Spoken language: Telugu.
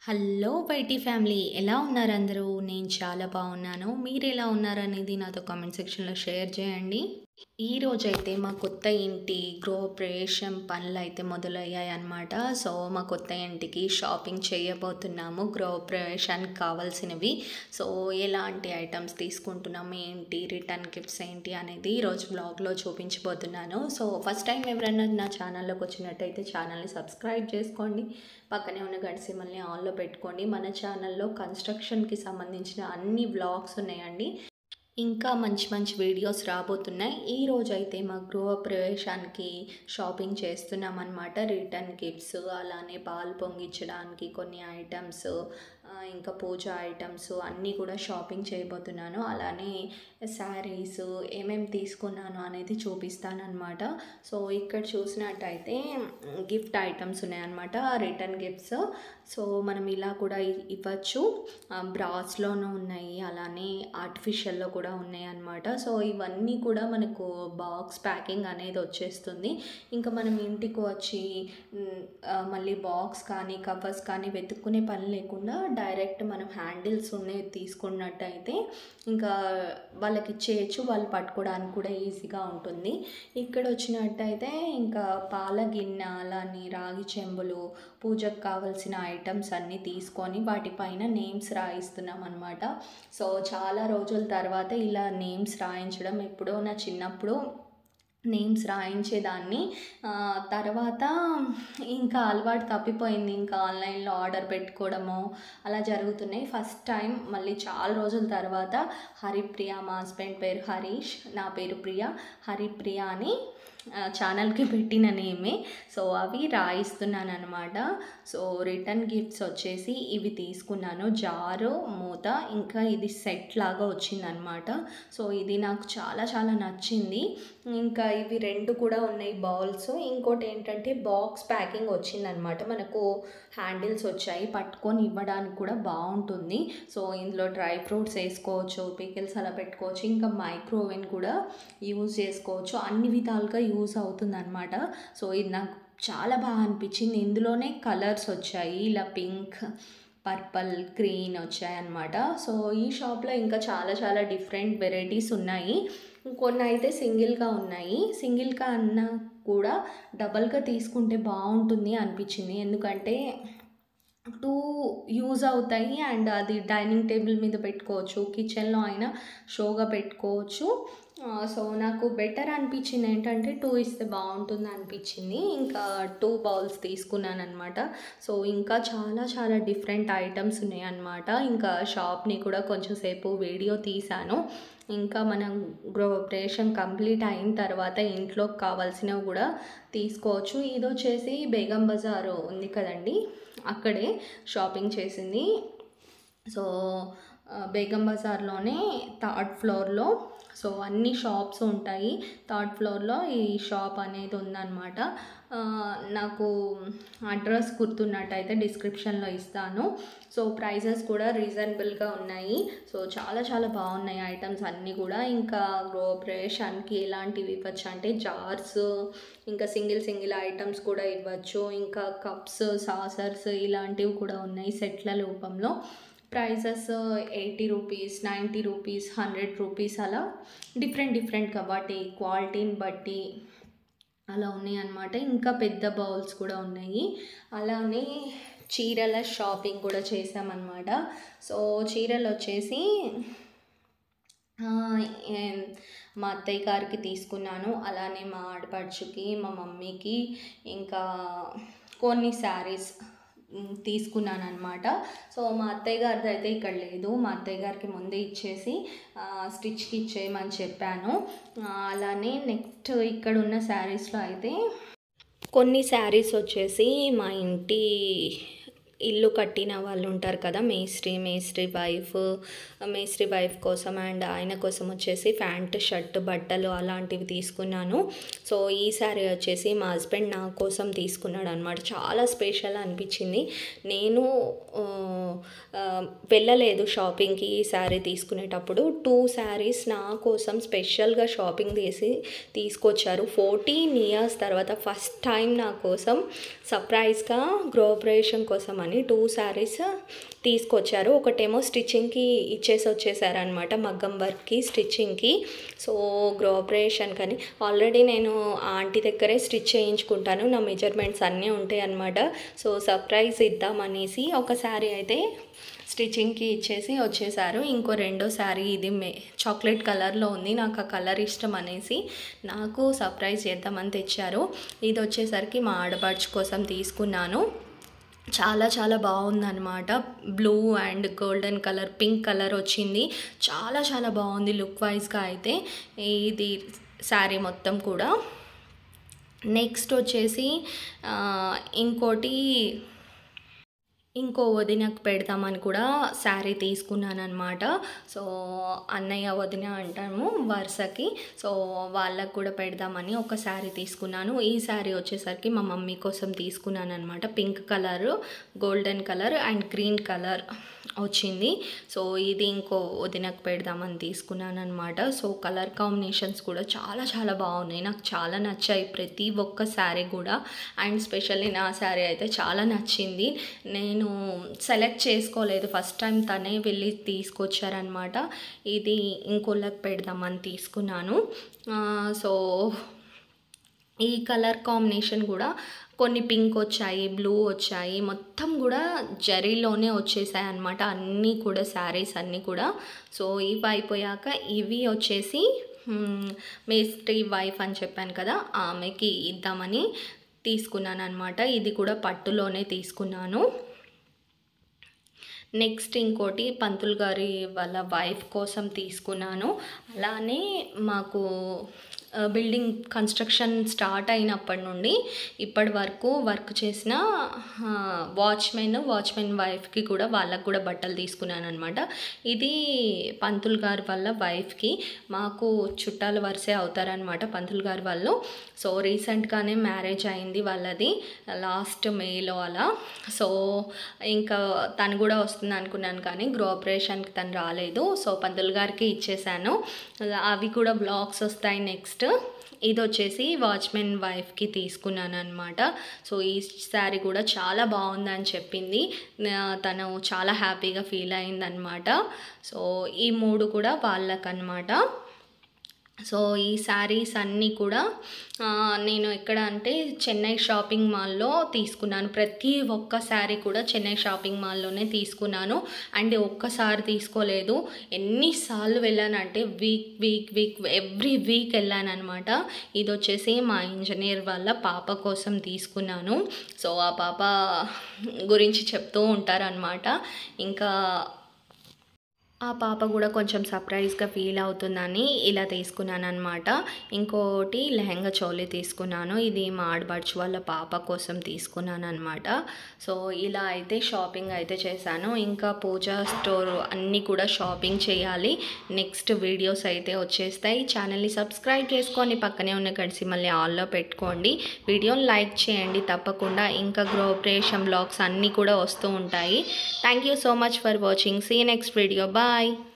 హలో వైటీ ఫ్యామిలీ ఎలా ఉన్నారు అందరూ నేను చాలా బాగున్నాను మీరు ఎలా ఉన్నారనేది నాతో కామెంట్ సెక్షన్లో షేర్ చేయండి ఈ రోజైతే మా కొత్త ఇంటి గృహప్రవేశం పనులు అయితే మొదలయ్యాయి అన్నమాట సో మా కొత్త ఇంటికి షాపింగ్ చేయబోతున్నాము గృహప్రవేశానికి కావాల్సినవి సో ఎలాంటి ఐటమ్స్ తీసుకుంటున్నాము ఏంటి రిటర్న్ గిఫ్ట్స్ ఏంటి అనేది ఈరోజు బ్లాగ్లో చూపించబోతున్నాను సో ఫస్ట్ టైం ఎవరైనా నా ఛానల్లోకి వచ్చినట్టయితే ఛానల్ని సబ్స్క్రైబ్ చేసుకోండి పక్కనే ఉన్న గంట సిమ్మల్ని ఆన్లో పెట్టుకోండి మన ఛానల్లో కన్స్ట్రక్షన్కి సంబంధించిన అన్ని వ్లాగ్స్ ఉన్నాయండి ఇంకా మంచి మంచి వీడియోస్ రాబోతున్నాయి ఈ రోజు అయితే మా గృహ ప్రవేశానికి షాపింగ్ చేస్తున్నాం అనమాట రిటర్న్ గిఫ్ట్స్ అలానే పాలు పొంగించడానికి కొన్ని ఐటమ్స్ ఇంకా పూజ ఐటమ్స్ అన్నీ కూడా షాపింగ్ చేయబోతున్నాను అలానే శారీస్ ఏమేమి తీసుకున్నాను అనేది చూపిస్తాను అనమాట సో ఇక్కడ చూసినట్టయితే గిఫ్ట్ ఐటమ్స్ ఉన్నాయన్నమాట రిటర్న్ గిఫ్ట్స్ సో మనం ఇలా కూడా ఇ- ఇవ్వచ్చు బ్రాస్లోనూ ఉన్నాయి అలానే ఆర్టిఫిషియల్లో కూడా ఉన్నాయి అన్నమాట సో ఇవన్నీ కూడా మనకు బాక్స్ ప్యాకింగ్ అనేది వచ్చేస్తుంది ఇంకా మనం ఇంటికి వచ్చి మ్, ఆ, మళ్ళీ బాక్స్ కానీ కవర్స్ కానీ వెతుక్కునే పని లేకుండా డైరెక్ట్ మనం హ్యాండిల్స్ ఉన్నాయి తీసుకున్నట్టయితే ఇంకా వాళ్ళకి ఇచ్చేయచ్చు వాళ్ళు పట్టుకోవడానికి కూడా ఈజీగా ఉంటుంది ఇక్కడ వచ్చినట్టయితే ఇంకా పాల గిన్నె అలానే రాగి చెంబులు పూజకు కావాల్సిన ఐటమ్స్ అన్నీ తీసుకొని వాటిపైన నేమ్స్ రాయిస్తున్నాం అనమాట సో చాలా రోజుల తర్వాత ఇలా నేమ్స్ రాయించడం ఎప్పుడో నా చిన్నప్పుడు నేమ్స్ రాయించేదాన్ని ఆ, తర్వాత ఇంకా అలవాటు తప్పిపోయింది ఇంకా ఆన్లైన్లో ఆర్డర్ పెట్టుకోవడము అలా జరుగుతున్నాయి ఫస్ట్ టైం మళ్ళీ చాలా రోజుల తర్వాత హరిప్రియ మా హస్బెండ్ పేరు హరీష్ నా పేరు ప్రియ హరిప్రియ అని ఆ, ఛానల్కి పెట్టిన నేమే సో అవి రాయిస్తున్నాను అనమాట సో రిటర్న్ గిఫ్ట్స్ వచ్చేసి ఇవి తీసుకున్నాను జారు మూత ఇంకా ఇది సెట్ లాగా వచ్చిందనమాట సో ఇది నాకు చాలా చాలా నచ్చింది ఇంకా ఇవి రెండు కూడా ఉన్నాయి బౌల్స్ ఇంకోటి ఏంటంటే బాక్స్ ప్యాకింగ్ వచ్చిందనమాట మనకు హ్యాండిల్స్ వచ్చాయి పట్టుకొని ఇవ్వడానికి కూడా బాగుంటుంది సో ఇందులో డ్రై ఫ్రూట్స్ వేసుకోవచ్చు పికిల్స్ అలా పెట్టుకోవచ్చు ఇంకా మైక్రోవేవ్ కూడా యూజ్ చేసుకోవచ్చు అన్ని విధాలుగా యూజ్ అవుతుంది అనమాట సో ఇది నాకు చాలా బాగా అనిపించింది ఇందులోనే కలర్స్ వచ్చాయి ఇలా పింక్ పర్పల్ గ్రీన్ వచ్చాయన్నమాట సో ఈ షాప్లో ఇంకా చాలా చాలా డిఫరెంట్ వెరైటీస్ ఉన్నాయి కొన్ని అయితే సింగిల్గా ఉన్నాయి సింగిల్గా అన్నా కూడా డబల్గా తీసుకుంటే బాగుంటుంది అనిపించింది ఎందుకంటే టూ యూజ్ అవుతాయి అండ్ అది డైనింగ్ టేబుల్ మీద పెట్టుకోవచ్చు కిచెన్లో అయినా షోగా పెట్టుకోవచ్చు ఆ, సో నాకు బెటర్ అనిపించింది ఏంటంటే టూ ఇస్తే బాగుంటుంది అనిపించింది ఇంకా టూ బౌల్స్ తీసుకున్నాను అనమాట సో ఇంకా చాలా చాలా డిఫరెంట్ ఐటమ్స్ ఉన్నాయి అనమాట ఇంకా షాప్ని కూడా కొంచెం సేపు వీడియో తీశాను ఇంకా మనం గృహప్రవేశం కంప్లీట్ అయిన తర్వాత ఇంట్లోకి కావాల్సినవి కూడా తీసుకోవచ్చు ఇది వచ్చేసి బేగం బజారు ఉంది కదండి అక్కడే షాపింగ్ చేసింది సో ఆ, బేగం బజార్లోనే థర్డ్ ఫ్లోర్లో సో అన్ని షాప్స్ ఉంటాయి థర్డ్ ఫ్లోర్లో ఈ షాప్ అనేది ఉందన్నమాట ఆ, నాకు అడ్రస్ గుర్తున్నట్టయితే డిస్క్రిప్షన్లో ఇస్తాను సో ప్రైజెస్ కూడా రీజనబుల్గా ఉన్నాయి సో చాలా చాలా బాగున్నాయి ఐటమ్స్ అన్నీ కూడా ఇంకా గృహప్రవేశానికి ఎలాంటివి ఇవ్వచ్చు అంటే జార్స్ ఇంకా సింగిల్ సింగిల్ ఐటమ్స్ కూడా ఇవ్వచ్చు ఇంకా కప్స్ సాసర్స్ ఇలాంటివి కూడా ఉన్నాయి సెట్ల రూపంలో prices eighty rupees ninety rupees hundred rupees అలా డిఫరెంట్ డిఫరెంట్గా వాటి క్వాలిటీని బట్టి అలా ఉన్నాయి అన్నమాట ఇంకా పెద్ద బౌల్స్ కూడా ఉన్నాయి అలానే చీరల షాపింగ్ కూడా చేసామన్నమాట సో చీరలు వచ్చేసి ఆ, ఏం- మా అత్తయ్య గారికి తీసుకున్నాను అలానే మా ఆడపడుచుకి మా మమ్మీకి ఇంకా కొన్ని శారీస్ తీసుకున్నాను అనమాట సో మా అత్తయ్య గారిది అయితే ఇక్కడ లేదు మా అత్తయ్య గారికి ముందే ఇచ్చేసి ఆ, స్టిచ్కి ఇచ్చేయమని చెప్పాను ఆ, అలానే నెక్స్ట్ ఇక్కడ ఉన్న శారీస్లో అయితే కొన్ని శారీస్ వచ్చేసి మా ఇంటి ఇల్లు కట్టిన వాళ్ళు ఉంటారు కదా మేస్త్రి మేస్త్రి వైఫ్ మేస్త్రి వైఫ్ కోసం అండ్ ఆయన కోసం వచ్చేసి ప్యాంట్ షర్ట్ బట్టలు అలాంటివి తీసుకున్నాను సో ఈ శారీ వచ్చేసి మా హస్బెండ్ నా కోసం తీసుకున్నాడు అనమాట చాలా స్పెషల్ అనిపించింది నేను ఆ, ఆ, వెళ్ళలేదు షాపింగ్కి ఈ శారీ తీసుకునేటప్పుడు టూ శారీస్ నా కోసం స్పెషల్గా షాపింగ్ చేసి తీసుకొచ్చారు ఫోర్టీన్ ఇయర్స్ తర్వాత ఫస్ట్ టైం నా కోసం సర్ప్రైజ్గా గృహప్రవేశం కోసం ఇద్దామని టూ శారీస్ తీసుకొచ్చారు ఒకటేమో స్టిచ్చింగ్కి ఇచ్చేసి వచ్చేసారనమాట మగ్గం వర్క్కి స్టిచ్చింగ్కి సో గ్రోపరేషన్ కానీ ఆల్రెడీ నేను ఆంటీ దగ్గరే స్టిచ్ చేయించుకుంటాను నా మెజర్మెంట్స్ అన్నీ ఉంటాయి అనమాట సో సర్ప్రైజ్ ఇద్దామనేసి ఒక శారీ అయితే స్టిచ్చింగ్కి ఇచ్చేసి వచ్చేసారు ఇంకో రెండో శారీ ఇది మే చాక్లెట్ కలర్లో ఉంది నాకు ఆ కలర్ ఇష్టం అనేసి నాకు సర్ప్రైజ్ చేద్దామని తెచ్చారు ఇది వచ్చేసరికి మా ఆడపడుచు కోసం తీసుకున్నాను చాలా చాలా బాగుందన్నమాట blue and golden colour pink colour వచ్చింది చాలా చాలా బాగుంది లుక్ వైజ్గా అయితే ఇది శారీ మొత్తం కూడా నెక్స్ట్ వచ్చేసి ఆ, ఇంకోటి ఇంకో వదినకు పెడదామని కూడా శారీ తీసుకున్నాను అనమాట సో అన్నయ్య వదిన అంటాము వరుసకి సో వాళ్ళకు కూడా పెడదామని ఒక శారీ తీసుకున్నాను ఈ శారీ వచ్చేసరికి మా మమ్మీ కోసం తీసుకున్నాను అనమాట pink colour golden colour and green colour వచ్చింది సో ఇది ఇంకో వదినకు పెడదామని తీసుకున్నాను అనమాట సో కలర్ కాంబినేషన్స్ కూడా చాలా చాలా బాగున్నాయి నాకు చాలా నచ్చాయి ప్రతి ఒక్క శారీ కూడా అండ్ స్పెషల్లీ నా శారీ అయితే చాలా నచ్చింది నేను సెలెక్ట్ చేసుకోలేదు ఫస్ట్ టైం తనే వెళ్ళి తీసుకొచ్చారనమాట ఇది ఇంకోళ్ళకి పెడదామని తీసుకున్నాను ఆ, సో ఈ కలర్ కాంబినేషన్ కూడా కొన్ని పింక్ వచ్చాయి బ్లూ వచ్చాయి మొత్తం కూడా జరీలోనే వచ్చేసాయి అనమాట అన్నీ కూడా శారీస్ అన్నీ కూడా సో ఇవి అయిపోయాక ఇవి వచ్చేసి మ్, మేస్త్రి వైఫ్ అని చెప్పాను కదా ఆమెకి ఇద్దామని తీసుకున్నాను అనమాట ఇది కూడా పట్టులోనే తీసుకున్నాను నెక్స్ట్ ఇంకోటి పంతులు గారి వాళ్ళ వైఫ్ కోసం తీసుకున్నాను అలానే మాకు ఆ, బిల్డింగ్ కన్స్ట్రక్షన్ స్టార్ట్ అయినప్పటి నుండి ఇప్పటి వరకు వర్క్ చేసిన ఆ, వాచ్మెన్ వాచ్మెన్ వైఫ్కి కూడా వాళ్ళకు కూడా బట్టలు తీసుకున్నాను అనమాట ఇది పంతులు గారి వాళ్ళ వైఫ్కి మాకు చుట్టాలు వరుసే అవుతారనమాట పంతులు గారి వాళ్ళు సో రీసెంట్గానే మ్యారేజ్ అయింది వాళ్ళది లాస్ట్ మేలో అలా సో ఇంకా తను కూడా వస్తుంది అనుకున్నాను కానీ గ్రో ఆపరేషన్కి తను రాలేదు సో పంతులు గారికి ఇచ్చేసాను అవి కూడా బ్లాగ్స్ వస్తాయి నెక్స్ట్ ఇది వచ్చేసి వాచ్మెన్ వైఫ్కి తీసుకున్నాను అనమాట సో ఈ శారీ కూడా చాలా బాగుందని చెప్పింది నా- తను చాలా హ్యాపీగా ఫీల్ అయిందనమాట సో ఈ మూడు కూడా వాళ్ళకన్నమాట సో ఈ శారీస్ అన్నీ కూడా ఆ, నేను ఎక్కడ అంటే చెన్నై షాపింగ్ మాల్లో తీసుకున్నాను ప్రతి ఒక్క శారీ కూడా చెన్నై షాపింగ్ మాల్లోనే తీసుకున్నాను అండ్ ఒక్కసారి తీసుకోలేదు ఎన్నిసార్లు వెళ్ళానంటే week week week every week వెళ్ళాను అనమాట ఇది వచ్చేసి మా ఇంజనీర్ వాళ్ళ పాప కోసం తీసుకున్నాను సో ఆ పాప గురించి చెప్తూ ఉంటారనమాట ఇంకా ఆ పాప కూడా కొంచెం సర్ప్రైజ్గా ఫీల్ అవుతుందని ఇలా తీసుకున్నాను అనమాట ఇంకోటి లెహంగా చోలీ తీసుకున్నాను ఇది మా ఆడబడుచు వాళ్ళ పాప కోసం తీసుకున్నాను అనమాట సో ఇలా అయితే షాపింగ్ అయితే చేశాను ఇంకా పూజా స్టోర్ అన్నీ కూడా షాపింగ్ చేయాలి నెక్స్ట్ వీడియోస్ అయితే వచ్చేస్తాయి ఛానల్ని సబ్స్క్రైబ్ చేసుకొని పక్కనే ఉన్న కలిసి మళ్ళీ ఆల్లో పెట్టుకోండి వీడియోని లైక్ చేయండి తప్పకుండా ఇంకా గ్రోపరేషన్ బ్లాగ్స్ అన్నీ కూడా వస్తూ ఉంటాయి thank you so much for watching see next video bye